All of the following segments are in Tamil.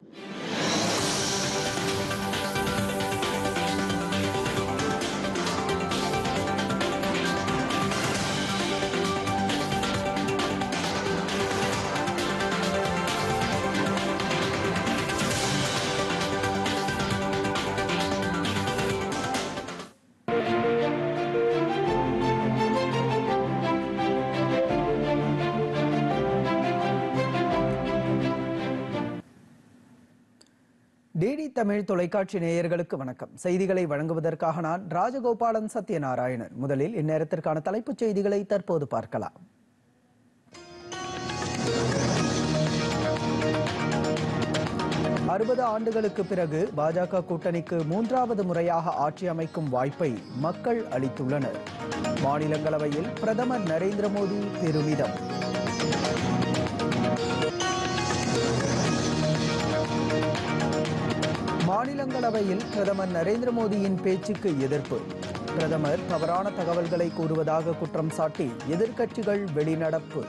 டிடி தமிழ் தொலைக்காட்சி நேயர்களுக்கு வணக்கம் செய்திகளை வழங்குவதற்காக நான் ராஜகோபாலன் சத்யநாராயணன் முதலில் இந்நேரத்திற்கான தலைப்புச் செய்திகளை தற்போது பார்க்கலாம் அறுபது ஆண்டுகளுக்கு பிறகு பாஜக கூட்டணிக்கு மூன்றாவது முறையாக ஆட்சி அமைக்கும் வாய்ப்பை மக்கள் அளித்துள்ளனர் மாநிலங்களவையில் பிரதமர் நரேந்திர மோடி பெருமிதம் மாநிலங்களவையில் பிரதமர் நரேந்திர மோடியின் பேச்சுக்கு எதிர்ப்பு பிரதமர் தவறான தகவல்களை கூறுவதாக குற்றம் சாட்டி எதிர்க்கட்சிகள் வெளிநடப்பு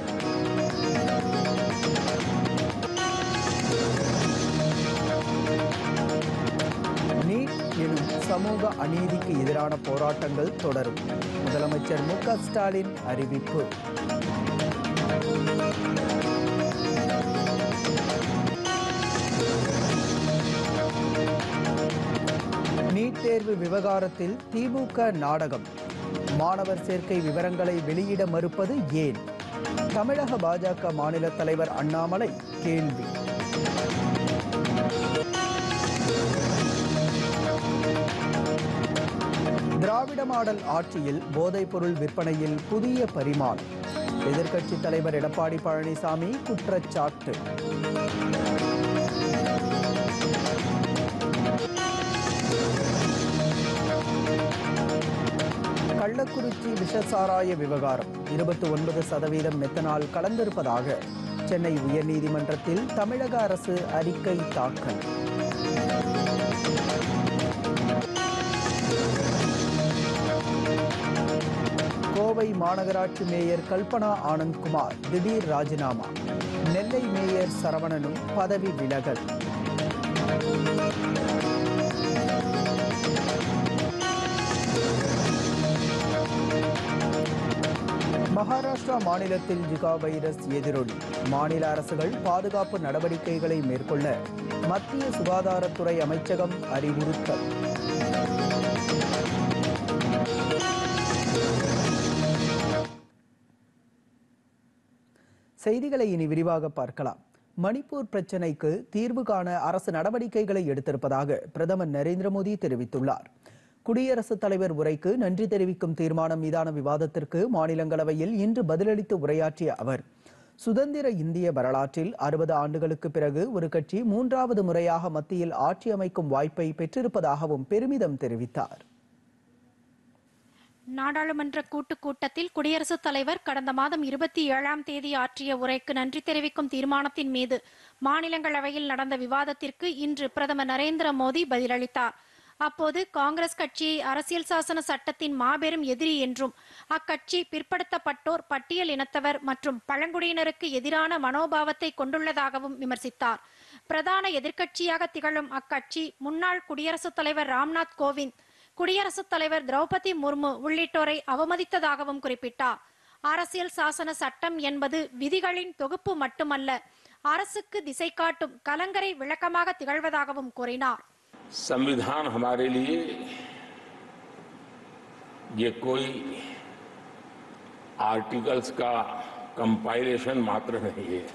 நீட் எனும் சமூக அநீதிக்கு எதிரான போராட்டங்கள் தொடரும் முதலமைச்சர் மு க ஸ்டாலின் அறிவிப்பு நீட் தேர்வு விவகாரத்தில் திமுக நாடகம் மாணவர் சேர்க்கை விவரங்களை வெளியிட மறுப்பது ஏன் தமிழக பாஜக மாநில தலைவர் அண்ணாமலை கேள்வி திராவிட மாடல் ஆட்சியில் போதைப் பொருள் விற்பனையில் புதிய பரிமாணம் எதிர்க்கட்சித் தலைவர் எடப்பாடி பழனிசாமி குற்றச்சாட்டு கள்ளக்குறிச்சி விஷசாராய விவகாரம் இருபத்தி ஒன்பது சதவீதம் மெத்தனால் கலந்திருப்பதாக சென்னை உயர்நீதிமன்றத்தில் தமிழக அரசு அறிக்கை தாக்கல் கோவை மாநகராட்சி மேயர் கல்பனா ஆனந்த்குமார் திடீர் ராஜினாமா நெல்லை மேயர் சரவணனும் பதவி விலகல் மகாராஷ்டிரா மாநிலத்தில் ஜிகா வைரஸ் எதிரொலி மாநில அரசுகள் பாதுகாப்பு நடவடிக்கைகளை மேற்கொள்ள மத்திய சுகாதாரத்துறை அமைச்சகம் அறிவுறுத்தல் செய்திகளை இனி விரிவாக பார்க்கலாம் மணிப்பூர் பிரச்சினைக்கு தீர்வு காண அரசு நடவடிக்கைகளை எடுத்திருப்பதாக பிரதமர் நரேந்திர மோடி தெரிவித்துள்ளார் குடியரசுத் தலைவர் உரைக்கு நன்றி தெரிவிக்கும் தீர்மானம் மீதான விவாதத்திற்கு மாநிலங்களவையில் இன்று பதிலளித்து உரையாற்றிய அவர் சுதந்திர இந்திய வரலாற்றில் அறுபது ஆண்டுகளுக்கு பிறகு ஒரு கட்சி மூன்றாவது முறையாக மத்தியில் ஆட்சி அமைக்கும் வாய்ப்பை பெற்றிருப்பதாகவும் பெருமிதம் தெரிவித்தார் நாடாளுமன்ற கூட்டுக் கூட்டத்தில் குடியரசுத் தலைவர் கடந்த மாதம் இருபத்தி ஏழாம் தேதி ஆற்றிய உரைக்கு நன்றி தெரிவிக்கும் தீர்மானத்தின் மீது மாநிலங்களவையில் நடந்த விவாதத்திற்கு இன்று பிரதமர் நரேந்திர மோடி பதிலளித்தார் அப்போது காங்கிரஸ் கட்சியை அரசியல் சாசன சட்டத்தின் மாபெரும் எதிரி என்றும் அக்கட்சி பிற்படுத்தப்பட்டோர் பட்டியல் இனத்தவர் மற்றும் பழங்குடியினருக்கு எதிரான மனோபாவத்தை கொண்டுள்ளதாகவும் விமர்சித்தார் பிரதான எதிர்க்கட்சியாக திகழும் அக்கட்சி முன்னாள் குடியரசுத் தலைவர் ராம்நாத் கோவிந்த் குடியரசுத் தலைவர் திரௌபதி முர்மு உள்ளிட்டோரை அவமதித்ததாகவும் குறிப்பிட்டார் அரசியல் சாசன சட்டம் என்பது விதிகளின் தொகுப்பு மட்டுமல்ல அரசுக்கு திசை காட்டும் கலங்கரை விளக்கமாக திகழ்வதாகவும் கூறினார் संविधान हमारे लिए ये कोई आर्टिकल्स का कंपाइलेशन मात्र नहीं है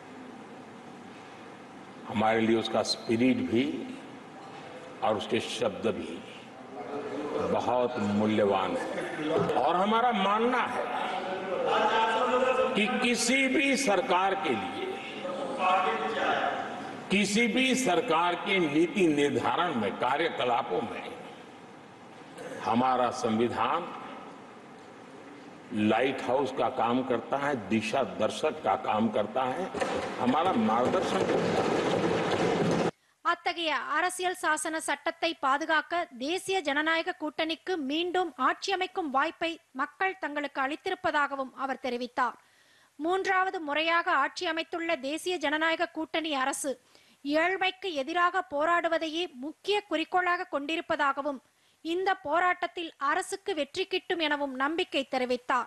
हमारे लिए उसका स्पिरिट भी और उसके शब्द भी बहुत मूल्यवान है और हमारा मानना है कि किसी भी सरकार के लिए किसी भी सरकार के नीति निर्धारण में कार्यकलापों में हमारा संविधान लाइट हाउस का काम करता है दिशा दर्शक का काम करता है हमारा मार्गदर्शन करता है அத்தகைய அரசியல் சாசன சட்டத்தை பாதுகாக்க தேசிய ஜனநாயக கூட்டணிக்கு மீண்டும் ஆட்சி அமைக்கும் வாய்ப்பை மக்கள் தங்களுக்கு அளித்திருப்பதாகவும் அவர் தெரிவித்தார் மூன்றாவது முறையாக ஆட்சி அமைத்துள்ள தேசிய ஜனநாயக கூட்டணி அரசு ஏழ்மைக்கு எதிராக போராடுவதையே முக்கிய குறிக்கோளாக கொண்டிருப்பதாகவும் இந்த போராட்டத்தில் அரசுக்கு வெற்றி கிட்டும் எனவும் நம்பிக்கை தெரிவித்தார்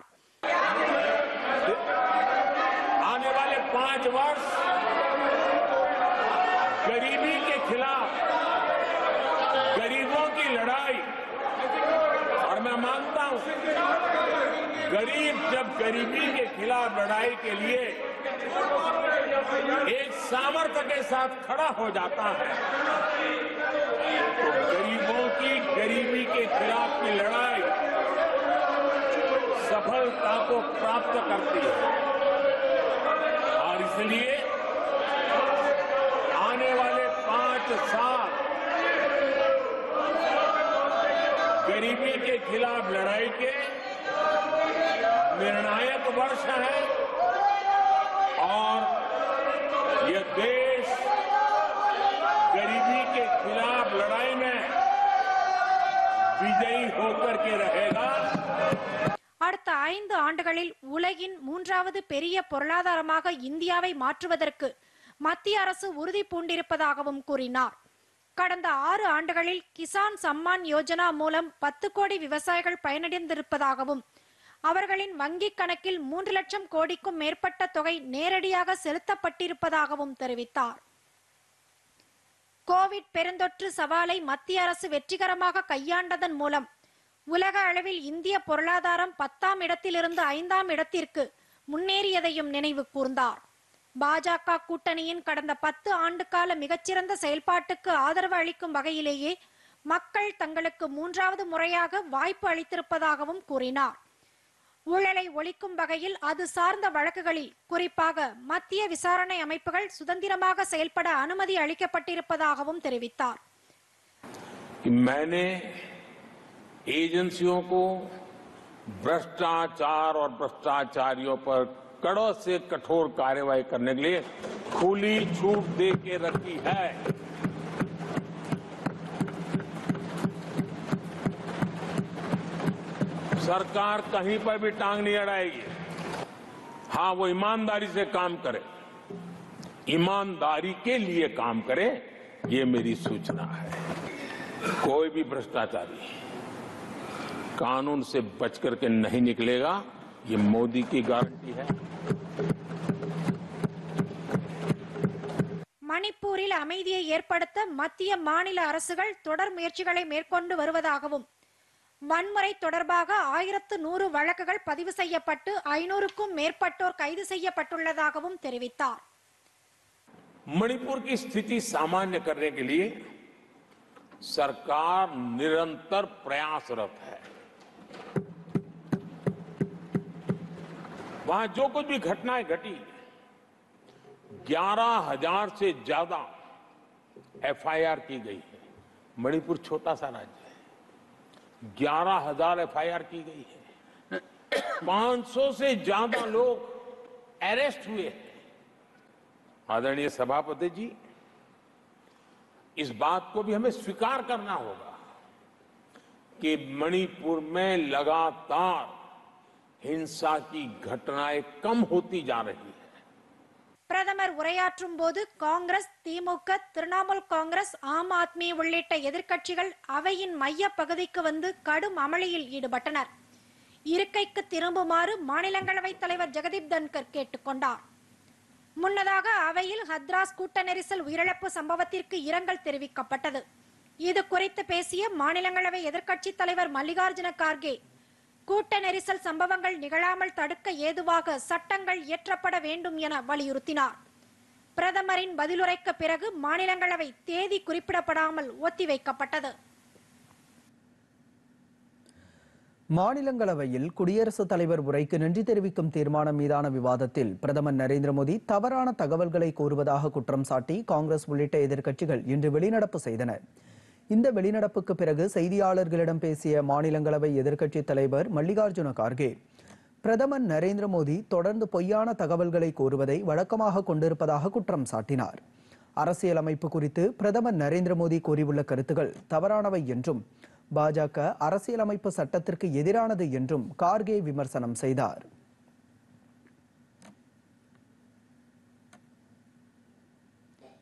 आने वाले पांच वर्ष गरीबी के खिलाफ गरीबों की लड़ाई और मैं मानता हूं गरीब जब गरीबी के खिलाफ लड़ाई के लिए एक सामर्थ्य के साथ खड़ा हो जाता है तो गरीबों की गरीबी के खिलाफ की लड़ाई सफलता को प्राप्त करती है और इसलिए आने वाले पांच साल गरीबी के खिलाफ लड़ाई के निर्णायक वर्ष है और यह देश गरीबी के खिलाफ लड़ाई में विजयी होकर के रहेगा அடுத்த ஐந்து ஆண்டுகளில் உலகின் மூன்றாவது பெரிய பொருளாதாரமாக இந்தியாவை மாற்றுவதற்கு மத்திய அரசு உறுதி பூண்டிருப்பதாகவும் கூறினார் கடந்த ஆறு ஆண்டுகளில் கிசான் சம்மான் யோஜனா மூலம் பத்து கோடி விவசாயிகள் பயனடைந்திருப்பதாகவும் அவர்களின் வங்கிக் கணக்கில் மூன்று லட்சம் கோடிக்கும் மேற்பட்ட தொகை நேரடியாக செலுத்தப்பட்டிருப்பதாகவும் தெரிவித்தார் கோவிட் பெருந்தொற்று சவாலை மத்திய அரசு வெற்றிகரமாக கையாண்டதன் மூலம் உலக அளவில் இந்திய பொருளாதாரம் பத்தாம் இடத்திலிருந்து ஐந்தாம் இடத்திற்கு முன்னேறியதையும் நினைவு கூர்ந்தார் பாஜக கூட்டணியின் கடந்த பத்து ஆண்டு கால மிகச்சிறந்த செயல்பாட்டுக்கு ஆதரவு அளிக்கும் வகையிலேயே மக்கள் தங்களுக்கு மூன்றாவது முறையாக வாய்ப்பு அளித்திருப்பதாகவும் கூறினார் ஊழலை ஒழிக்கும் வகையில் அது சார்ந்த வழக்குகளில் குறிப்பாக மத்திய விசாரணை அமைப்புகள் சுதந்திரமாக செயல்பட அனுமதி அளிக்கப்பட்டிருப்பதாகவும் தெரிவித்தார் कि मैंने एजेंसियों को भ्रष्टाचार और भ्रष्टाचारियों पर कड़ों से कठोर कार्रवाई करने के लिए खुली छूट दे के रखी है सरकार कहीं पर भी टांग नहीं अड़ाएगी हाँ वो ईमानदारी से काम करे ईमानदारी के लिए काम करे ये मेरी सूचना है कोई भी भ्रष्टाचारी कानून से बच करके नहीं निकलेगा ये मोदी की गारंटी है மணிப்பூரில் அமைதியை ஏற்படுத்த மத்திய மாநில அரசுகள் தொடர் முயற்சிகளை மேற்கொண்டு வருவதாகவும் வன்முறை தொடர்பாக ஆயிரத்து நூறு வழக்குகள் பதிவு செய்யப்பட்டு ஐநூறுக்கும் மேற்பட்டோர் கைது செய்யப்பட்டுள்ளதாகவும் தெரிவித்தார் मणिपुर की स्थिति सामान्य करने के लिए सरकार निरंतर प्रयासरत है वहां जो कुछ भी घटनाएं घटी ग्यारह हजार से ज्यादा एफआईआर की गई है मणिपुर छोटा सा राज्य है ग्यारह हजार एफआईआर की गई है 500 से ज्यादा लोग अरेस्ट हुए हैं आदरणीय सभापति जी इस बात को भी हमें स्वीकार करना होगा कि मणिपुर में लगातार हिंसा की घटनाएं कम होती जा रही है பிரதமர் உரையாற்றும் போது காங்கிரஸ் திமுக திரிணாமுல் காங்கிரஸ் ஆம் ஆத்மி உள்ளிட்ட எதிர்க்கட்சிகள் அவையின் மைய பகுதிக்கு வந்து கடும் அமளியில் ஈடுபட்டனர் இருக்கைக்கு திரும்புமாறு மாநிலங்களவை தலைவர் ஜெகதீப் தன்கர் கேட்டுக்கொண்டார் முன்னதாக அவையில் ஹத்ராஸ் கூட்ட நெரிசல் உயிரிழப்பு சம்பவத்திற்கு இரங்கல் தெரிவிக்கப்பட்டது இது குறித்து பேசிய மாநிலங்களவை எதிர்க்கட்சித் தலைவர் மல்லிகார்ஜுன கார்கே கூட்ட நெரிசல் சம்பவங்கள் நிகழாமல் தடுக்க ஏதுவாக சட்டங்கள் இயற்றப்பட வேண்டும் என வலியுறுத்தினார் பிரதமரின் பதிலுரைக்கு பிறகு மாநிலங்களவை தேதி குறிப்பிடப்படாமல் ஒத்திவைக்கப்பட்டது மாநிலங்களவையில் குடியரசுத் தலைவர் உரைக்கு நன்றி தெரிவிக்கும் தீர்மானம் மீதான விவாதத்தில் பிரதமர் நரேந்திர மோடி தவறான தகவல்களை கூறுவதாக குற்றம் சாட்டி காங்கிரஸ் உள்ளிட்ட எதிர்க்கட்சிகள் இன்று வெளிநடப்பு செய்தனர் இந்த வெளிநடப்புக்கு பிறகு செய்தியாளர்களிடம் பேசிய மாநிலங்களவை எதிர்க்கட்சித் தலைவர் மல்லிகார்ஜுன கார்கே பிரதமர் நரேந்திர மோடி தொடர்ந்து பொய்யான தகவல்களை கூறுவதை வழக்கமாக கொண்டிருப்பதாக குற்றம் சாட்டினார் அரசியலமைப்பு குறித்து பிரதமர் நரேந்திர மோடி கூறியுள்ள கருத்துகள் தவறானவை என்றும் பாஜக அரசியலமைப்பு சட்டத்திற்கு எதிரானது என்றும் கார்கே விமர்சனம் செய்தார்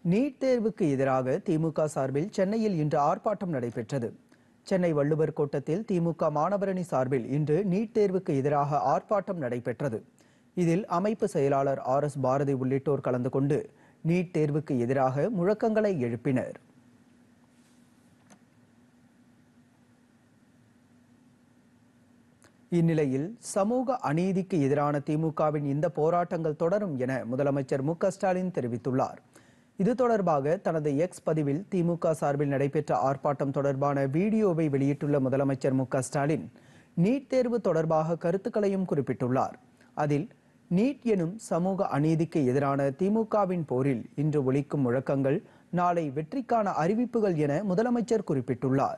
நீட் தேர்வுக்கு எதிராக திமுக சார்பில் சென்னையில் இன்று ஆர்ப்பாட்டம் நடைபெற்றது சென்னை வள்ளுவர் கோட்டத்தில் திமுக மாணவரணி சார்பில் இன்று நீட் தேர்வுக்கு எதிராக ஆர்ப்பாட்டம் நடைபெற்றது இதில் அமைப்பு செயலாளர் ஆர் எஸ் பாரதி உள்ளிட்டோர் கலந்து கொண்டு நீட் தேர்வுக்கு எதிராக முழக்கங்களை எழுப்பினர் இந்நிலையில் சமூக அநீதிக்கு எதிரான திமுகவின் இந்த போராட்டங்கள் தொடரும் என முதலமைச்சர் மு க ஸ்டாலின் தெரிவித்துள்ளார் இது தொடர்பாக தனது எக்ஸ் பதிவில் திமுக சார்பில் நடைபெற்ற ஆர்ப்பாட்டம் தொடர்பான வீடியோவை வெளியிட்டுள்ள முதலமைச்சர் மு க ஸ்டாலின் நீட் தேர்வு தொடர்பாக கருத்துக்களையும் குறிப்பிட்டுள்ளார் அதில் நீட் எனும் சமூக அநீதிக்கு எதிரான திமுகவின் போரில் இன்று ஒலிக்கும் முழக்கங்கள் நாளை வெற்றிக்கான அறிவிப்புகள் என முதலமைச்சர் குறிப்பிட்டுள்ளார்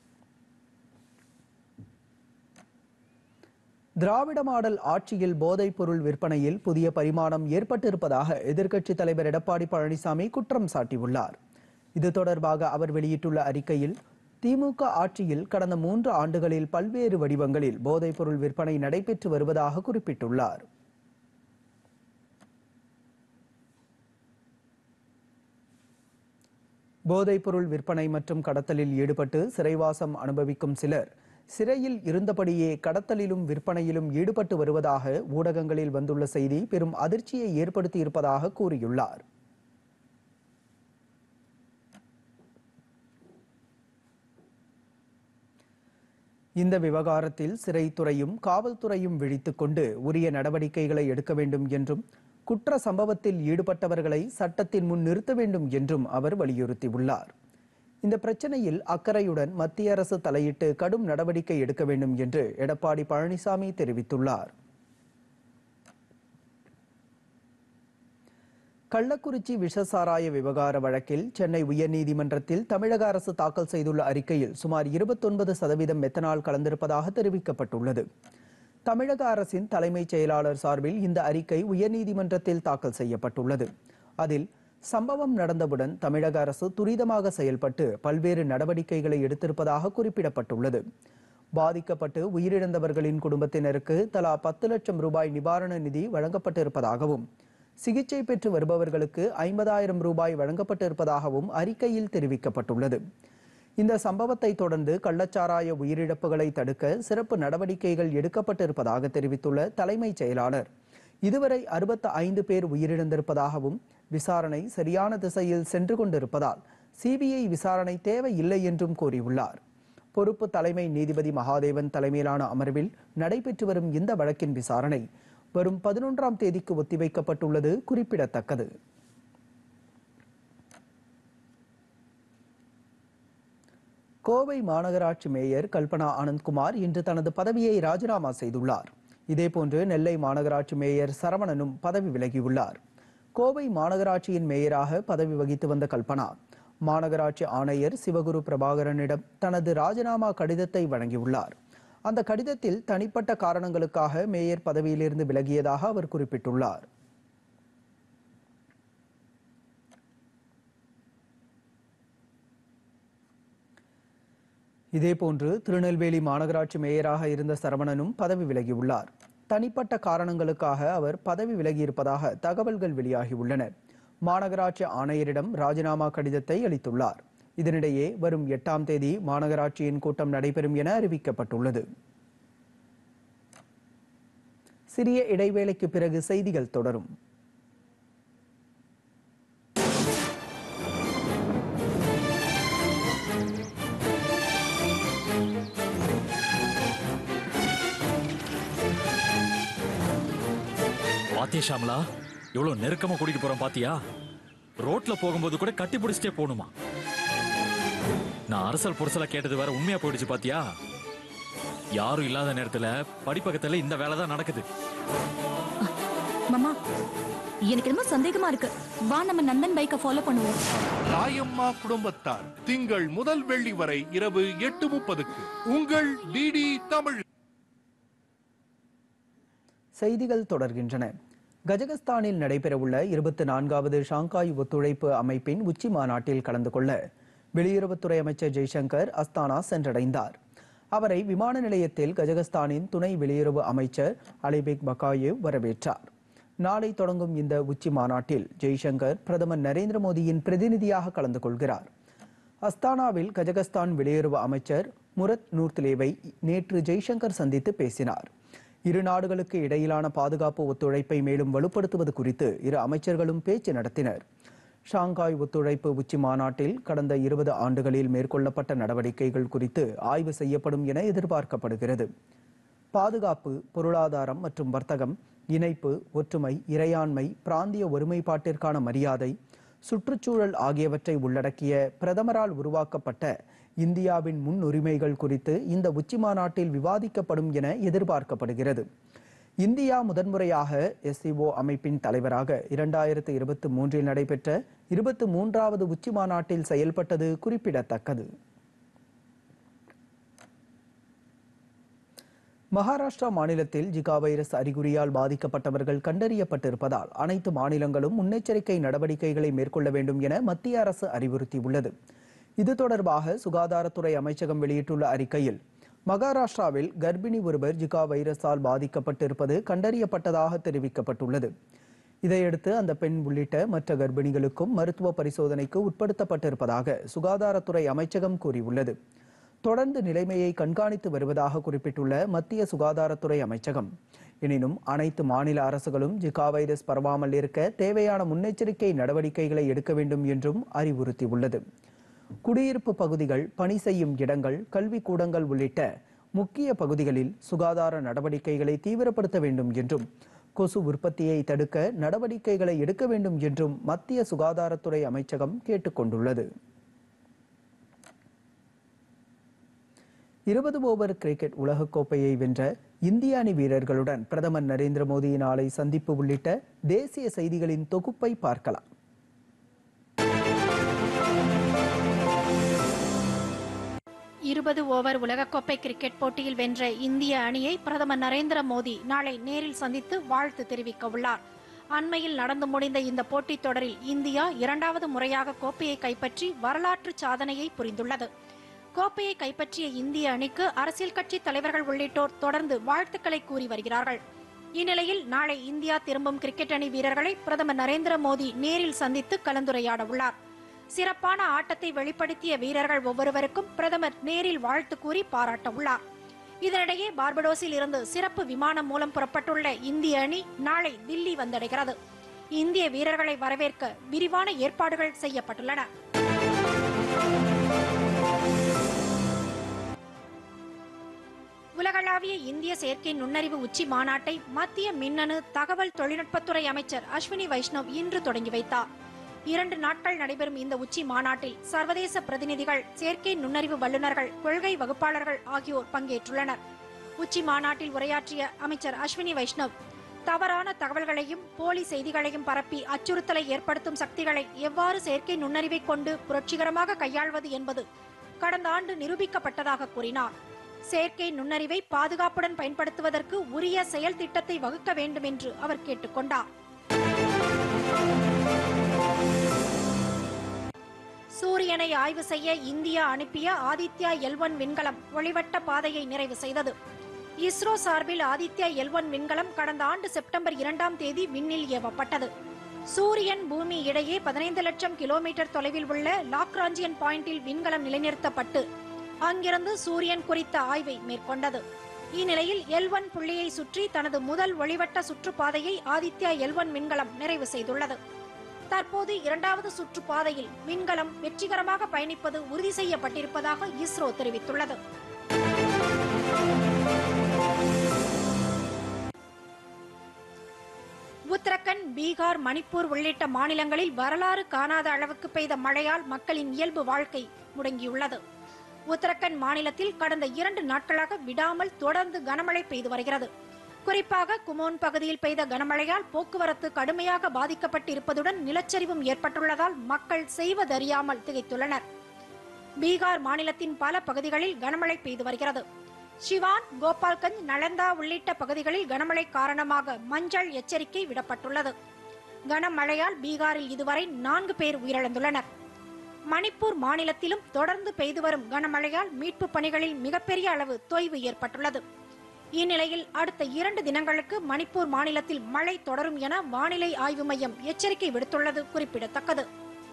திராவிட மாடல் ஆட்சியில் போதைப் பொருள் விற்பனையில் புதிய பரிமாணம் ஏற்பட்டிருப்பதாக எதிர்க்கட்சித் தலைவர் எடப்பாடி பழனிசாமி குற்றம் சாட்டியுள்ளார் இது தொடர்பாக அவர் வெளியிட்டுள்ள அறிக்கையில் திமுக ஆட்சியில் கடந்த மூன்று ஆண்டுகளில் பல்வேறு வடிவங்களில் போதைப் பொருள் விற்பனை நடைபெற்று வருவதாக குறிப்பிட்டுள்ளார் போதைப்பொருள் விற்பனை மற்றும் கடத்தலில் ஈடுபட்டு சிறைவாசம் அனுபவிக்கும் சிலர் சிறையில் இருந்தபடியே கடத்தலிலும் விற்பனையிலும் ஈடுபட்டு வருவதாக ஊடகங்களில் வந்துள்ள செய்தி பெரும் அதிர்ச்சியை ஏற்படுத்தியிருப்பதாக கூறியுள்ளார் இந்த விவகாரத்தில் சிறைத்துறையும் காவல்துறையும் விழித்துக் கொண்டு உரிய நடவடிக்கைகளை எடுக்க வேண்டும் என்றும் குற்ற சம்பவத்தில் ஈடுபட்டவர்களை சட்டத்தின் முன் நிறுத்த வேண்டும் என்றும் அவர் வலியுறுத்தியுள்ளார் இந்த பிரச்சனையில் அக்கறையுடன் மத்திய அரசு தலையிட்டு கடும் நடவடிக்கை எடுக்க வேண்டும் என்று எடப்பாடி பழனிசாமி தெரிவித்துள்ளார் கள்ளக்குறிச்சி விஷசாராய விவகார வழக்கில் சென்னை உயர்நீதிமன்றத்தில் தமிழக அரசு தாக்கல் செய்துள்ள அறிக்கையில் சுமார் இருபத்தொன்பது சதவீதம் மெத்தனால் கலந்திருப்பதாக தெரிவிக்கப்பட்டுள்ளது தமிழக அரசின் தலைமைச் செயலாளர் சார்பில் இந்த அறிக்கை உயர்நீதிமன்றத்தில் தாக்கல் செய்யப்பட்டுள்ளது அதில் சம்பவம் நடந்தவுடன் தமிழக அரசு துரிதமாக செயல்பட்டு பல்வேறு நடவடிக்கைகளை எடுத்திருப்பதாக குறிப்பிடப்பட்டுள்ளது பாதிக்கப்பட்டு உயிரிழந்தவர்களின் குடும்பத்தினருக்கு தலா பத்து லட்சம் ரூபாய் நிவாரண நிதி வழங்கப்பட்டிருப்பதாகவும் சிகிச்சை பெற்று வருபவர்களுக்கு ஐம்பதாயிரம் ரூபாய் வழங்கப்பட்டிருப்பதாகவும் அறிக்கையில் தெரிவிக்கப்பட்டுள்ளது இந்த சம்பவத்தை தொடர்ந்து கள்ளச்சாராய உயிரிழப்புகளை தடுக்க சிறப்பு நடவடிக்கைகள் எடுக்கப்பட்டிருப்பதாக தெரிவித்துள்ள தலைமைச் செயலாளர் இதுவரை அறுபத்து ஐந்து பேர் உயிரிழந்திருப்பதாகவும் விசாரணை சரியான திசையில் சென்று கொண்டிருப்பதால் சிபிஐ விசாரணை தேவையில்லை என்றும் கூறியுள்ளார் பொறுப்பு தலைமை நீதிபதி மகாதேவன் தலைமையிலான அமர்வில் நடைபெற்று வரும் இந்த வழக்கின் விசாரணை வரும் பதினொன்றாம் தேதிக்கு ஒத்திவைக்கப்பட்டுள்ளது குறிப்பிடத்தக்கது கோவை மாநகராட்சி மேயர் கல்பனா ஆனந்த்குமார் இன்று தனது பதவியை ராஜினாமா செய்துள்ளார் இதேபோன்று நெல்லை மாநகராட்சி மேயர் சரவணனும் பதவி விலகியுள்ளார் கோவை மாநகராட்சியின் மேயராக பதவி வகித்து வந்த கல்பனா மாநகராட்சி ஆணையர் சிவகுரு பிரபாகரனிடம் தனது ராஜினாமா கடிதத்தை வழங்கியுள்ளார் அந்த கடிதத்தில் தனிப்பட்ட காரணங்களுக்காக மேயர் பதவியிலிருந்து விலகியதாக அவர் குறிப்பிட்டுள்ளார் இதேபோன்று திருநெல்வேலி மாநகராட்சி மேயராக இருந்த சரவணனும் பதவி விலகியுள்ளார் தனிப்பட்ட காரணங்களுக்காக அவர் பதவி விலகியிருப்பதாக தகவல்கள் வெளியாகியுள்ளன மாநகராட்சி ஆணையரிடம் ராஜினாமா கடிதத்தை அளித்துள்ளார் இதனிடையே வரும் எட்டாம் தேதி மாநகராட்சியின் கூட்டம் நடைபெறும் என அறிவிக்கப்பட்டுள்ளது சிறிய இடைவேளைக்கு பிறகு செய்திகள் தொடரும் பாத்தியா ஷாமலா எவ்வளவு நெருக்கமா கூட்டிட்டு போறோம் பாத்தியா ரோட்ல போகும்போது கூட கட்டி பிடிச்சிட்டே போகணுமா நான் அரசல் புரசலா கேட்டது வேற உண்மையா போயிடுச்சு பாத்தியா யாரும் இல்லாத நேரத்துல படிப்பகத்துல இந்த வேலை தான் நடக்குது மாமா எனக்கு என்னமோ சந்தேகமா இருக்கு வா நம்ம நந்தன் பைக்கை ஃபாலோ பண்ணுவோம் ராயம்மா குடும்பத்தார் திங்கள் முதல் வெள்ளி வரை இரவு எட்டு முப்பதுக்கு உங்கள் டிடி தமிழ் செய்திகள் தொடர்கின்றன கஜகஸ்தானில் நடைபெறவுள்ள இருபத்தி நான்காவது ஷாங்காய் ஒத்துழைப்பு அமைப்பின் உச்சி மாநாட்டில் கலந்து கொள்ள வெளியுறவுத்துறை அமைச்சர் ஜெய்சங்கர் அஸ்தானா சென்றடைந்தார் அவரை விமான நிலையத்தில் கஜகஸ்தானின் துணை வெளியுறவு அமைச்சர் அலிபெக் பகாயேவ் வரவேற்றார் நாளை தொடங்கும் இந்த உச்சி மாநாட்டில் ஜெய்சங்கர் பிரதமர் நரேந்திர மோடியின் பிரதிநிதியாக கலந்து கொள்கிறார் அஸ்தானாவில் கஜகஸ்தான் வெளியுறவு அமைச்சர் முரத் நூர்த்லேவை நேற்று ஜெய்சங்கர் சந்தித்து பேசினார் இரு நாடுகளுக்கு இடையிலான பாதுகாப்பு ஒத்துழைப்பை மேலும் வலுப்படுத்துவது குறித்து இரு அமைச்சர்களும் பேச்சு நடத்தினர் ஷாங்காய் ஒத்துழைப்பு உச்சி மாநாட்டில் கடந்த இருபது ஆண்டுகளில் மேற்கொள்ளப்பட்ட நடவடிக்கைகள் குறித்து ஆய்வு செய்யப்படும் என எதிர்பார்க்கப்படுகிறது பாதுகாப்பு பொருளாதாரம் மற்றும் வர்த்தகம் இணைப்பு ஒற்றுமை இறையாண்மை பிராந்திய ஒருமைப்பாட்டிற்கான மரியாதை சுற்றுச்சூழல் ஆகியவற்றை உள்ளடக்கிய பிரதமரால் உருவாக்கப்பட்ட இந்தியாவின் முன்னுரிமைகள் குறித்து இந்த உச்சி மாநாட்டில் விவாதிக்கப்படும் என எதிர்பார்க்கப்படுகிறது இந்தியா முதன்முறையாக எஸ்சிஓ அமைப்பின் தலைவராக இரண்டாயிரத்து இருபத்தி மூன்றில் நடைபெற்ற இருபத்தி மூன்றாவது உச்சி மாநாட்டில் செயல்பட்டது குறிப்பிடத்தக்கது மகாராஷ்டிரா மாநிலத்தில் ஜிகா வைரஸ் அறிகுறியால் பாதிக்கப்பட்டவர்கள் கண்டறியப்பட்டிருப்பதால் அனைத்து மாநிலங்களும் முன்னெச்சரிக்கை நடவடிக்கைகளை மேற்கொள்ள வேண்டும் என மத்திய அரசு அறிவுறுத்தியுள்ளது இது தொடர்பாக சுகாதாரத்துறை அமைச்சகம் வெளியிட்டுள்ள அறிக்கையில் மகாராஷ்டிராவில் கர்ப்பிணி ஒருவர் ஜிகா வைரஸால் பாதிக்கப்பட்டிருப்பது கண்டறியப்பட்டதாக தெரிவிக்கப்பட்டுள்ளது இதையடுத்து அந்த பெண் உள்ளிட்ட மற்ற கர்ப்பிணிகளுக்கும் மருத்துவ பரிசோதனைக்கு உட்படுத்தப்பட்டிருப்பதாக சுகாதாரத்துறை அமைச்சகம் கூறியுள்ளது தொடர்ந்து நிலைமையை கண்காணித்து வருவதாக குறிப்பிட்டுள்ள மத்திய சுகாதாரத்துறை அமைச்சகம் எனினும் அனைத்து மாநில அரசுகளும் ஜிகா வைரஸ் பரவாமல் இருக்க தேவையான முன்னெச்சரிக்கை நடவடிக்கைகளை எடுக்க வேண்டும் என்றும் அறிவுறுத்தியுள்ளது குடியிருப்பு பகுதிகள் பணி செய்யும் இடங்கள் கல்விக் கூடங்கள் உள்ளிட்ட முக்கிய பகுதிகளில் சுகாதார நடவடிக்கைகளை தீவிரப்படுத்த வேண்டும் என்றும் கொசு உற்பத்தியை தடுக்க நடவடிக்கைகளை எடுக்க வேண்டும் என்றும் மத்திய சுகாதாரத்துறை அமைச்சகம் கேட்டுக்கொண்டுள்ளது இருபது ஓவர் கிரிக்கெட் உலகக்கோப்பையை வென்ற இந்திய அணி வீரர்களுடன் பிரதமர் நரேந்திர மோடி நாளை சந்திப்பு உள்ளிட்ட தேசிய செய்திகளின் தொகுப்பை பார்க்கலாம் இருபது ஓவர் உலகக்கோப்பை கிரிக்கெட் போட்டியில் வென்ற இந்திய அணியை பிரதமர் நரேந்திர மோடி நாளை நேரில் சந்தித்து வாழ்த்து தெரிவிக்க உள்ளார் அண்மையில் நடந்து முடிந்த இந்த போட்டித் தொடரில் இந்தியா இரண்டாவது முறையாக கோப்பையை கைப்பற்றி வரலாற்று சாதனையை புரிந்துள்ளது கோப்பையை கைப்பற்றிய இந்திய அணிக்கு அரசியல் கட்சி தலைவர்கள் உள்ளிட்டோர் தொடர்ந்து வாழ்த்துக்களை கூறி வருகிறார்கள் இந்நிலையில் நாளை இந்தியா திரும்பும் கிரிக்கெட் அணி வீரர்களை பிரதமர் நரேந்திர மோடி நேரில் சந்தித்து கலந்துரையாட உள்ளார் சிறப்பான ஆட்டத்தை வெளிப்படுத்திய வீரர்கள் ஒவ்வொருவருக்கும் பிரதமர் நேரில் வாழ்த்து கூறி பாராட்ட உள்ளார் இதனிடையே பார்படோஸில் இருந்து சிறப்பு விமானம் மூலம் புறப்பட்டுள்ள இந்திய அணி நாளை தில்லி வந்தடைகிறது இந்திய வீரர்களை வரவேற்க விரிவான ஏற்பாடுகள் செய்யப்பட்டுள்ளன உலகளாவிய இந்திய செயற்கை நுண்ணறிவு உச்சி மாநாட்டை மத்திய மின்னணு தகவல் தொழில்நுட்பத்துறை அமைச்சர் அஸ்வினி வைஷ்ணவ் இன்று தொடங்கி வைத்தார் இரண்டு நாட்கள் நடைபெறும் இந்த உச்சி மாநாட்டில் சர்வதேச பிரதிநிதிகள் செயற்கை நுண்ணறிவு வல்லுநர்கள் கொள்கை வகுப்பாளர்கள் ஆகியோர் பங்கேற்றுள்ளனர் உச்சி மாநாட்டில் உரையாற்றிய அமைச்சர் அஸ்வினி வைஷ்ணவ் தவறான தகவல்களையும் போலி செய்திகளையும் பரப்பி அச்சுறுத்தலை ஏற்படுத்தும் சக்திகளை எவ்வாறு செயற்கை நுண்ணறிவை கொண்டு புரட்சிகரமாக கையாள்வது என்பது கடந்த ஆண்டு நிரூபிக்கப்பட்டதாக கூறினார் செயற்கை நுண்ணறிவை பாதுகாப்புடன் பயன்படுத்துவதற்கு உரிய செயல் திட்டத்தை வகுக்க வேண்டும் என்று அவர் கேட்டுக்கொண்டார் சூரியனை ஆய்வு செய்ய இந்தியா அனுப்பிய ஆதித்யா எல் ஒன் விண்கலம் ஒளிவட்ட பாதையை நிறைவு செய்தது இஸ்ரோ சார்பில் ஆதித்யா எல் ஒன் விண்கலம் கடந்த ஆண்டு செப்டம்பர் இரண்டாம் தேதி விண்ணில் ஏவப்பட்டது சூரியன் பூமி இடையே பதினைந்து லட்சம் கிலோமீட்டர் தொலைவில் உள்ள லாக்ராஞ்சியன் பாயிண்டில் விண்கலம் நிலைநிறுத்தப்பட்டு அங்கிருந்து சூரியன் குறித்த ஆய்வை மேற்கொண்டது இந்நிலையில் எல் ஒன் புள்ளியை சுற்றி தனது முதல் ஒளிவட்ட சுற்றுப்பாதையை ஆதித்யா எல் ஒன் விண்கலம் நிறைவு செய்துள்ளது தற்போது இரண்டாவது சுற்றுப்பாதையில் விண்கலம் வெற்றிகரமாக பயணிப்பது உறுதி செய்யப்பட்டிருப்பதாக இஸ்ரோ தெரிவித்துள்ளது உத்தரகண்ட் பீகார் மணிப்பூர் உள்ளிட்ட மாநிலங்களில் வரலாறு காணாத அளவுக்கு பெய்த மழையால் மக்களின் இயல்பு வாழ்க்கை முடங்கியுள்ளது உத்தரகண்ட் மாநிலத்தில் கடந்த இரண்டு நாட்களாக விடாமல் தொடர்ந்து கனமழை பெய்து வருகிறது குறிப்பாக குமோன் பகுதியில் பெய்த கனமழையால் போக்குவரத்து கடுமையாக பாதிக்கப்பட்டிருப்பதுடன் நிலச்சரிவும் ஏற்பட்டுள்ளதால் மக்கள் செய்வதறியாமல் திகைத்துள்ளனர் பீகார் மாநிலத்தின் பல பகுதிகளில் கனமழை பெய்து வருகிறது சிவான் கோபால்கஞ்ச் நலந்தா உள்ளிட்ட பகுதிகளில் கனமழை காரணமாக மஞ்சள் எச்சரிக்கை விடப்பட்டுள்ளது கனமழையால் பீகாரில் இதுவரை நான்கு பேர் உயிரிழந்துள்ளனர் மணிப்பூர் மாநிலத்திலும் தொடர்ந்து பெய்து வரும் கனமழையால் மீட்பு பணிகளில் மிகப்பெரிய அளவு தொய்வு ஏற்பட்டுள்ளது இந்நிலையில் அடுத்த இரண்டு தினங்களுக்கு மணிப்பூர் மாநிலத்தில் மழை தொடரும் என வானிலை ஆய்வு மையம் எச்சரிக்கை விடுத்துள்ளது குறிப்பிடத்தக்கது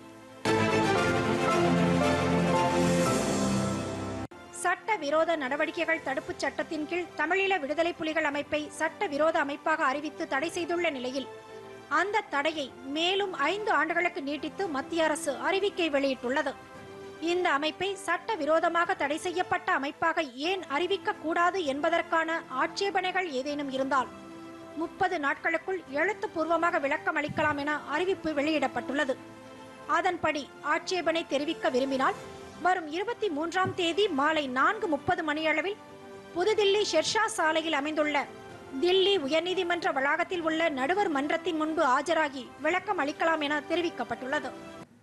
சட்ட விரோத நடவடிக்கைகள் தடுப்புச் சட்டத்தின் கீழ் தமிழீழ விடுதலை புலிகள் அமைப்பை சட்ட விரோத அமைப்பாக அறிவித்து தடை செய்துள்ள நிலையில் அந்த தடையை மேலும் ஐந்து ஆண்டுகளுக்கு நீட்டித்து மத்திய அரசு அறிவிக்கை வெளியிட்டுள்ளது இந்த அமைப்பை சட்ட விரோதமாக தடை செய்யப்பட்ட அமைப்பாக ஏன் அறிவிக்க கூடாது என்பதற்கான ஆட்சேபனைகள் ஏதேனும் இருந்தால் முப்பது நாட்களுக்குள் எழுத்துப்பூர்வமாக விளக்கம் அளிக்கலாம் என அறிவிப்பு வெளியிடப்பட்டுள்ளது அதன்படி ஆட்சேபனை தெரிவிக்க விரும்பினால் வரும் இருபத்தி மூன்றாம் தேதி மாலை நான்கு முப்பது மணியளவில் புதுதில்லி ஷெர்ஷா சாலையில் அமைந்துள்ள தில்லி உயர்நீதிமன்ற வளாகத்தில் உள்ள நடுவர் மன்றத்தின் முன்பு ஆஜராகி விளக்கம் அளிக்கலாம் என தெரிவிக்கப்பட்டுள்ளது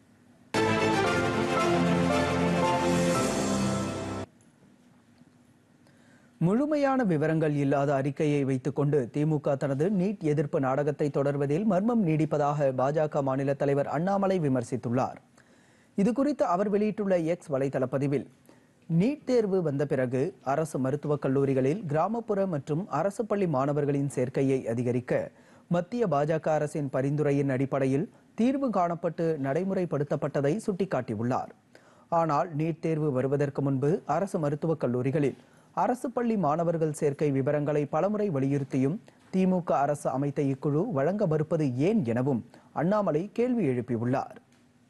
முழுமையான விவரங்கள் இல்லாத அறிக்கையை வைத்துக்கொண்டு திமுக தனது நீட் எதிர்ப்பு நாடகத்தை தொடர்வதில் மர்மம் நீடிப்பதாக பாஜக மாநில தலைவர் அண்ணாமலை விமர்சித்துள்ளார் இது குறித்து அவர் வெளியிட்டுள்ள எக்ஸ் வலைதள பதிவில் நீட் தேர்வு வந்த பிறகு அரசு மருத்துவக் கல்லூரிகளில் கிராமப்புற மற்றும் அரசு பள்ளி மாணவர்களின் சேர்க்கையை அதிகரிக்க மத்திய பாஜக அரசின் பரிந்துரையின் அடிப்படையில் தீர்வு காணப்பட்டு நடைமுறைப்படுத்தப்பட்டதை சுட்டிக்காட்டியுள்ளார் ஆனால் நீட் தேர்வு வருவதற்கு முன்பு அரசு மருத்துவக் கல்லூரிகளில் அரசு பள்ளி மாணவர்கள் சேர்க்கை விவரங்களை பலமுறை வலியுறுத்தியும் திமுக அரசு அமைத்த இக்குழு வழங்க மறுப்பது ஏன் எனவும் அண்ணாமலை கேள்வி எழுப்பியுள்ளார்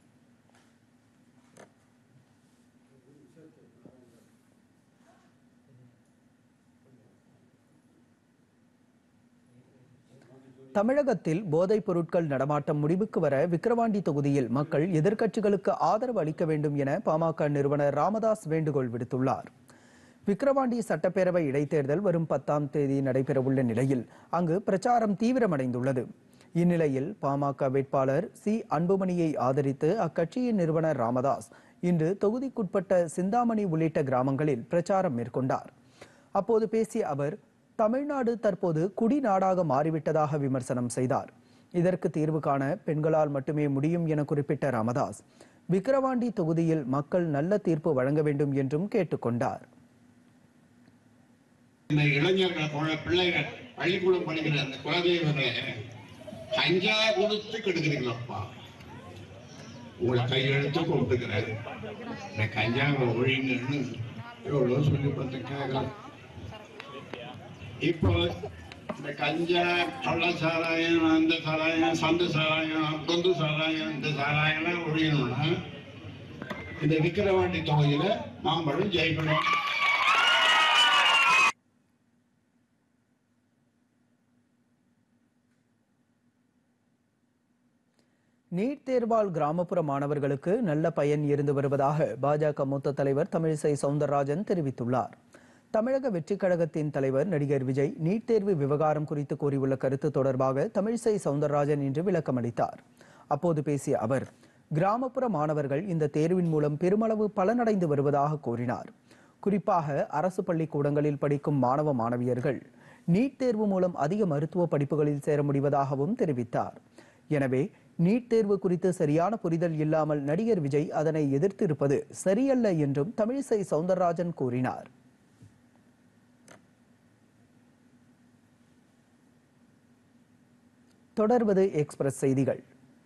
தமிழகத்தில் போதைப் பொருட்கள் நடமாட்டம் முடிவுக்கு வர விக்கிரவாண்டி தொகுதியில் மக்கள் எதிர்க்கட்சிகளுக்கு ஆதரவு அளிக்க வேண்டும் என பாமக நிறுவனர் ராமதாஸ் வேண்டுகோள் விடுத்துள்ளார் விக்கிரவாண்டி சட்டப்பேரவை இடைத்தேர்தல் வரும் பத்தாம் தேதி நடைபெறவுள்ள நிலையில் அங்கு பிரச்சாரம் தீவிரமடைந்துள்ளது இந்நிலையில் பாமக வேட்பாளர் சி அன்புமணியை ஆதரித்து அக்கட்சியின் நிறுவனர் ராமதாஸ் இன்று தொகுதிக்குட்பட்ட சிந்தாமணி உள்ளிட்ட கிராமங்களில் பிரச்சாரம் மேற்கொண்டார் அப்போது பேசிய அவர் தமிழ்நாடு தற்போது குடிநாடாக மாறிவிட்டதாக விமர்சனம் செய்தார் இதற்கு தீர்வு காண பெண்களால் மட்டுமே முடியும் என குறிப்பிட்ட ராமதாஸ் விக்கிரவாண்டி தொகுதியில் மக்கள் நல்ல தீர்ப்பு வழங்க வேண்டும் என்றும் கேட்டுக்கொண்டார் இந்த இளைஞர்கள் குழ- பிள்ளைகள் பள்ளிக்கூடம் படிக்கிற அந்த குலதெய்வங்களை கஞ்சா கொடுத்து கெடுக்கிறீங்களப்பா உங்களை கையெழுத்து கூப்பிட்டுக்கிறேன் இந்த கஞ்சாவை ஒழிங்கன்னு எவ்வளோ சொல்லி பார்த்து கேட்கலாம் இப்போ இந்த கஞ்சா கள்ள சாராயம் அந்த சாராயம் சந்து சாராயம் கொந்து சாராயம் இந்த சாராயம்லாம் ஒழியணும்னா இந்த விக்கிரவாண்டி தொகுதியில மாம்பழம் ஜெயிக்கணும் நீட் தேர்வால் கிராமப்புற மாணவர்களுக்கு நல்ல பயன் இருந்து வருவதாக பாஜக மூத்த தலைவர் தமிழிசை சவுந்தரராஜன் தெரிவித்துள்ளார் தமிழக வெற்றிக் கழகத்தின் தலைவர் நடிகர் விஜய் நீட் தேர்வு விவகாரம் குறித்து கூறியுள்ள கருத்து தொடர்பாக தமிழிசை சவுந்தரராஜன் இன்று விளக்கமளித்தார் அப்போது பேசிய அவர் கிராமப்புற மாணவர்கள் இந்த தேர்வின் மூலம் பெருமளவு பலனடைந்து வருவதாக கூறினார் குறிப்பாக அரசு பள்ளிக்கூடங்களில் படிக்கும் மாணவ மாணவியர்கள் நீட் தேர்வு மூலம் அதிக மருத்துவ படிப்புகளில் சேர முடிவதாகவும் தெரிவித்தார் எனவே நீட் தேர்வு குறித்து சரியான புரிதல் இல்லாமல் நடிகர் விஜய் அதனை எதிர்த்திருப்பது சரியல்ல என்றும் தமிழிசை சவுந்தரராஜன் கூறினார் தொடர்வது எக்ஸ்பிரஸ் செய்திகள்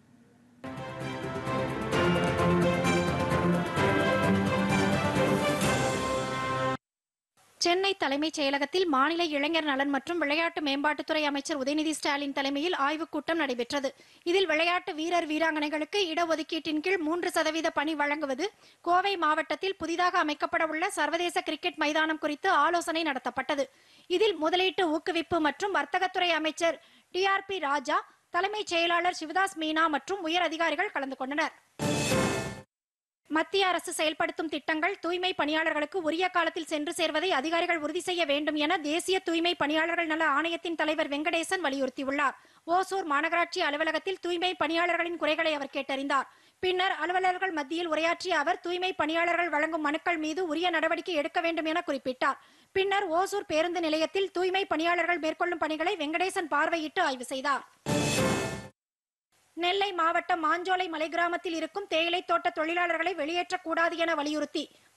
சென்னை தலைமைச் செயலகத்தில் மாநில இளைஞர் நலன் மற்றும் விளையாட்டு மேம்பாட்டுத்துறை அமைச்சர் உதயநிதி ஸ்டாலின் தலைமையில் ஆய்வுக் கூட்டம் நடைபெற்றது இதில் விளையாட்டு வீரர் வீராங்கனைகளுக்கு இடஒதுக்கீட்டின் கீழ் மூன்று சதவீத பணி வழங்குவது கோவை மாவட்டத்தில் புதிதாக அமைக்கப்பட உள்ள சர்வதேச கிரிக்கெட் மைதானம் குறித்து ஆலோசனை நடத்தப்பட்டது இதில் முதலீட்டு ஊக்குவிப்பு மற்றும் வர்த்தகத்துறை அமைச்சர் டிஆர்பி ராஜா தலைமைச் செயலாளர் சிவதாஸ் மீனா மற்றும் உயர் அதிகாரிகள் கலந்து கொண்டனர் மத்திய அரசு செயல்படுத்தும் திட்டங்கள் தூய்மை பணியாளர்களுக்கு உரிய காலத்தில் சென்று சேர்வதை அதிகாரிகள் உறுதி செய்ய வேண்டும் என தேசிய தூய்மை பணியாளர்கள் நல ஆணையத்தின் தலைவர் வெங்கடேசன் வலியுறுத்தியுள்ளார் ஓசூர் மாநகராட்சி அலுவலகத்தில் தூய்மை பணியாளர்களின் குறைகளை அவர் கேட்டறிந்தார் பின்னர் அலுவலர்கள் மத்தியில் உரையாற்றிய அவர் தூய்மை பணியாளர்கள் வழங்கும் மனுக்கள் மீது உரிய நடவடிக்கை எடுக்க வேண்டும் என குறிப்பிட்டார் பின்னர் ஓசூர் பேருந்து நிலையத்தில் தூய்மை பணியாளர்கள் மேற்கொள்ளும் பணிகளை வெங்கடேசன் பார்வையிட்டு ஆய்வு செய்தார் நெல்லை மாவட்டம் மாஞ்சோலை மலை கிராமத்தில் இருக்கும் தேயிலை தோட்ட தொழிலாளர்களை வெளியேற்றக்கூடாது என வலியுறுத்தி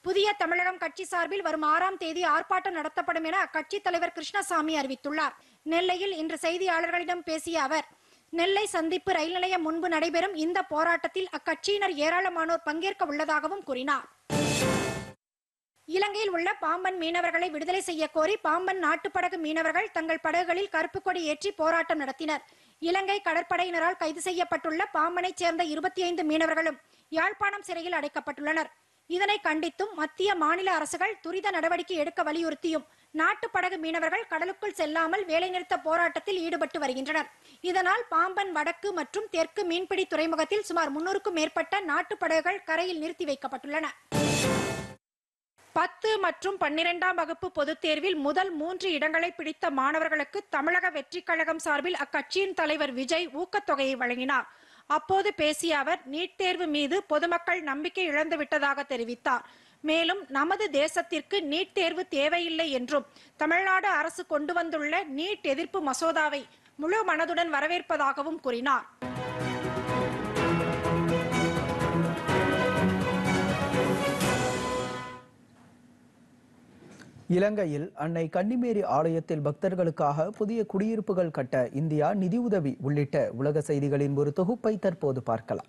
புதிய தமிழகம் கட்சி சார்பில் வரும் ஆறாம் தேதி ஆர்ப்பாட்டம் நடத்தப்படும் என அக்கட்சி தலைவர் கிருஷ்ணசாமி அறிவித்துள்ளார் நெல்லையில் இன்று செய்தியாளர்களிடம் பேசிய அவர் நெல்லை சந்திப்பு ரயில் நிலையம் முன்பு நடைபெறும் இந்த போராட்டத்தில் அக்கட்சியினர் ஏராளமானோர் பங்கேற்க உள்ளதாகவும் கூறினார் இலங்கையில் உள்ள பாம்பன் மீனவர்களை விடுதலை செய்ய கோரி பாம்பன் நாட்டுப்படகு மீனவர்கள் தங்கள் படகுகளில் கருப்பு கொடி ஏற்றி போராட்டம் நடத்தினர் இலங்கை கடற்படையினரால் கைது செய்யப்பட்டுள்ள பாம்பனைச் சேர்ந்த இருபத்தி ஐந்து மீனவர்களும் யாழ்ப்பாணம் சிறையில் அடைக்கப்பட்டுள்ளனர் இதனை கண்டித்தும் மத்திய மாநில அரசுகள் துரித நடவடிக்கை எடுக்க வலியுறுத்தியும் நாட்டுப்படகு மீனவர்கள் கடலுக்குள் செல்லாமல் வேலைநிறுத்த போராட்டத்தில் ஈடுபட்டு வருகின்றனர் இதனால் பாம்பன் வடக்கு மற்றும் தெற்கு மீன்பிடி துறைமுகத்தில் சுமார் முன்னூறுக்கும் மேற்பட்ட நாட்டுப்படகுகள் கரையில் நிறுத்தி வைக்கப்பட்டுள்ளன பத்து மற்றும் பன்னிரெண்டாம் வகுப்பு பொதுத் தேர்வில் முதல் மூன்று இடங்களை பிடித்த மாணவர்களுக்கு தமிழக வெற்றிக் கழகம் சார்பில் அக்கட்சியின் தலைவர் விஜய் ஊக்கத்தொகையை வழங்கினார் அப்போது பேசிய அவர் நீட் தேர்வு மீது பொதுமக்கள் நம்பிக்கை இழந்து விட்டதாக தெரிவித்தார் மேலும் நமது தேசத்திற்கு நீட் தேர்வு தேவையில்லை என்றும் தமிழ்நாடு அரசு கொண்டு வந்துள்ள நீட் எதிர்ப்பு மசோதாவை முழு மனதுடன் வரவேற்பதாகவும் கூறினார் இலங்கையில் அன்னை கன்னிமேரி ஆலயத்தில் பக்தர்களுக்காக புதிய குடியிருப்புகள் கட்ட இந்தியா நிதியுதவி உள்ளிட்ட உலக செய்திகளின் ஒரு தொகுப்பை தற்போது பார்க்கலாம்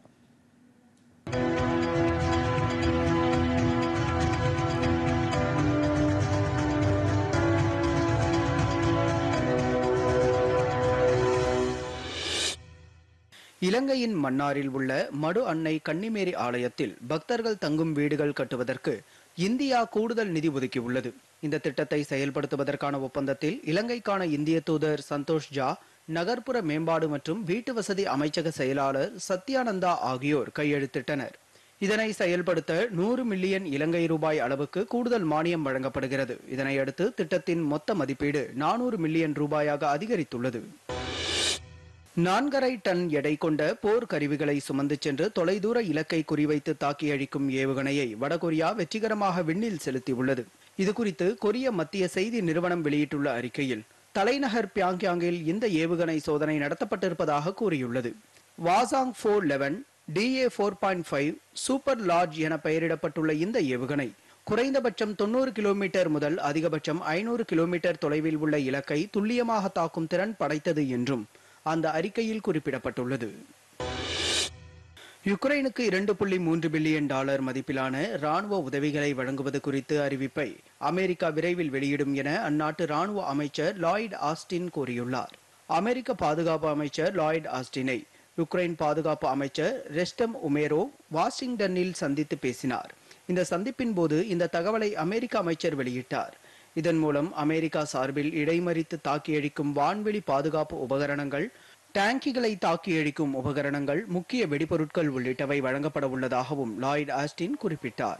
இலங்கையின் மன்னாரில் உள்ள மடு அன்னை கன்னிமேரி ஆலயத்தில் பக்தர்கள் தங்கும் வீடுகள் கட்டுவதற்கு இந்தியா கூடுதல் நிதி ஒதுக்கியுள்ளது இந்த திட்டத்தை செயல்படுத்துவதற்கான ஒப்பந்தத்தில் இலங்கைக்கான இந்திய தூதர் சந்தோஷ் ஜா நகர்ப்புற மேம்பாடு மற்றும் வீட்டு வசதி அமைச்சக செயலாளர் சத்யானந்தா ஆகியோர் கையெழுத்திட்டனர் இதனை செயல்படுத்த நூறு மில்லியன் இலங்கை ரூபாய் அளவுக்கு கூடுதல் மானியம் வழங்கப்படுகிறது இதனையடுத்து திட்டத்தின் மொத்த மதிப்பீடு நானூறு மில்லியன் ரூபாயாக அதிகரித்துள்ளது நான்கரை டன் எடை கொண்ட போர் கருவிகளை சுமந்து சென்று தொலைதூர இலக்கை குறிவைத்து தாக்கி அழிக்கும் ஏவுகணையை வடகொரியா வெற்றிகரமாக விண்ணில் செலுத்தியுள்ளது இதுகுறித்து கொரிய மத்திய செய்தி நிறுவனம் வெளியிட்டுள்ள அறிக்கையில் தலைநகர் பியாங்யாங்கில் இந்த ஏவுகணை சோதனை நடத்தப்பட்டிருப்பதாக கூறியுள்ளது Hwasong four eleven DA four point five super large என பெயரிடப்பட்டுள்ள இந்த ஏவுகணை குறைந்தபட்சம் தொண்ணூறு கிலோமீட்டர் முதல் அதிகபட்சம் ஐநூறு கிலோமீட்டர் தொலைவில் உள்ள இலக்கை துல்லியமாக தாக்கும் திறன் படைத்தது என்றும் அந்த அறிக்கையில் குறிப்பிடப்பட்டுள்ளது யுக்ரைனுக்கு இரண்டு புள்ளி மூன்று பில்லியன் டாலர் மதிப்பிலான ராணுவ உதவிகளை வழங்குவது குறித்து அறிவிப்பை அமெரிக்கா விரைவில் வெளியிடும் என அந்நாட்டு ராணுவ அமைச்சர் லாய்ட் ஆஸ்டின் கூறியுள்ளார் அமெரிக்க பாதுகாப்பு அமைச்சர் லாய்ட் ஆஸ்டினை யுக்ரைன் பாதுகாப்பு அமைச்சர் ரெஸ்டம் உமேரோ வாஷிங்டனில் சந்தித்து பேசினார் இந்த சந்திப்பின் போது இந்த தகவலை அமெரிக்க அமைச்சர் வெளியிட்டார் இதன் மூலம் அமெரிக்கா சார்பில் இடைமறித்து தாக்கி அழிக்கும் வான்வெளி பாதுகாப்பு உபகரணங்கள் டேங்கிகளை தாக்கி அழிக்கும் உபகரணங்கள் முக்கிய வெடிபொருட்கள் உள்ளிட்டவை வழங்கப்பட உள்ளதாகவும் லாய்ட் ஆஸ்டின் குறிப்பிட்டார்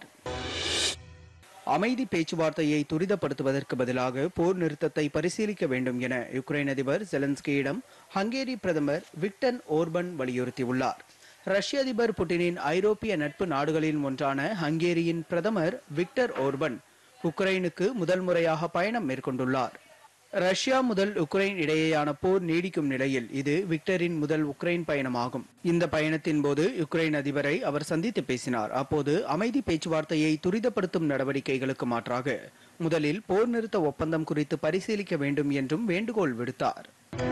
அமைதி பேச்சுவார்த்தையை துரிதப்படுத்துவதற்கு பதிலாக போர் நிறுத்தத்தை பரிசீலிக்க வேண்டும் என யுக்ரைன் அதிபர் செலன்ஸ்கியிடம் ஹங்கேரி பிரதமர் விக்டன் ஓர்பன் வலியுறுத்தியுள்ளார் ரஷ்ய அதிபர் புட்டினின் ஐரோப்பிய நட்பு நாடுகளின் ஒன்றான ஹங்கேரியின் பிரதமர் விக்டர் ஓர்பன் உக்ரைனுக்கு முதல் முறையாக பயணம் மேற்கொண்டுள்ளார் ரஷ்யா முதல் உக்ரைன் இடையேயான போர் நீடிக்கும் நிலையில் இது விக்டரின் முதல் உக்ரைன் பயணமாகும் இந்த பயணத்தின் போது உக்ரைன் அதிபரை அவர் சந்தித்து பேசினார் அப்போது அமைதி பேச்சுவார்த்தையை துரிதப்படுத்தும் நடவடிக்கைகளுக்கு மாற்றாக முதலில் போர் நிறுத்த ஒப்பந்தம் குறித்து பரிசீலிக்க வேண்டும் என்றும் வேண்டுகோள் விடுத்தார்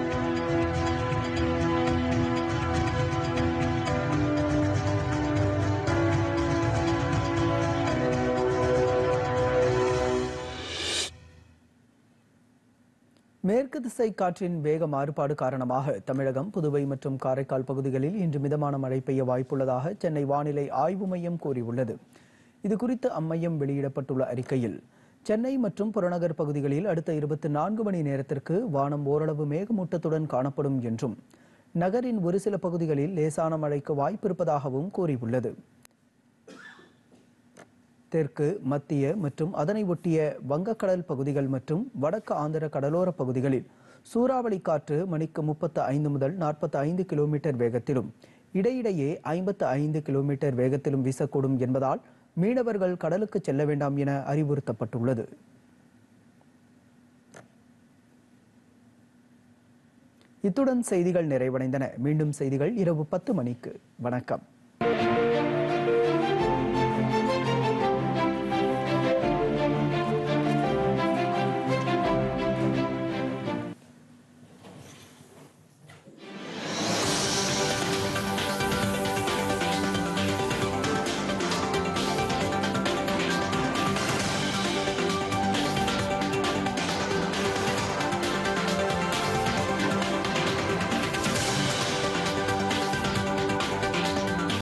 மேற்கு திசை காற்றின் வேக மாறுபாடு காரணமாக தமிழகம் புதுவை மற்றும் காரைக்கால் பகுதிகளில் இன்று மிதமான மழை பெய்ய வாய்ப்புள்ளதாக சென்னை வானிலை ஆய்வு மையம் கூறியுள்ளது இதுகுறித்து அம்மையம் வெளியிடப்பட்டுள்ள அறிக்கையில் சென்னை மற்றும் புறநகர் பகுதிகளில் அடுத்த இருபத்தி நான்கு மணி நேரத்திற்கு வானம் ஓரளவு மேகமூட்டத்துடன் காணப்படும் என்றும் நகரின் ஒரு சில பகுதிகளில் லேசான மழைக்கு வாய்ப்பிருப்பதாகவும் கூறியுள்ளது தெற்கு மத்திய மற்றும் அதனை ஒட்டிய வங்கக்கடல் பகுதிகள் மற்றும் வடக்கு ஆந்திர கடலோர பகுதிகளில் சூறாவளி காற்று மணிக்கு முப்பத்து ஐந்து முதல் நாற்பத்தி ஐந்து கிலோமீட்டர் வேகத்திலும் இடையிடையே ஐம்பத்து ஐந்து கிலோமீட்டர் வேகத்திலும் வீசக்கூடும் என்பதால் மீனவர்கள் கடலுக்கு செல்ல வேண்டாம் என அறிவுறுத்தப்பட்டுள்ளது இத்துடன் செய்திகள் நிறைவடைந்தன மீண்டும் செய்திகள் இரவு பத்து மணிக்கு வணக்கம்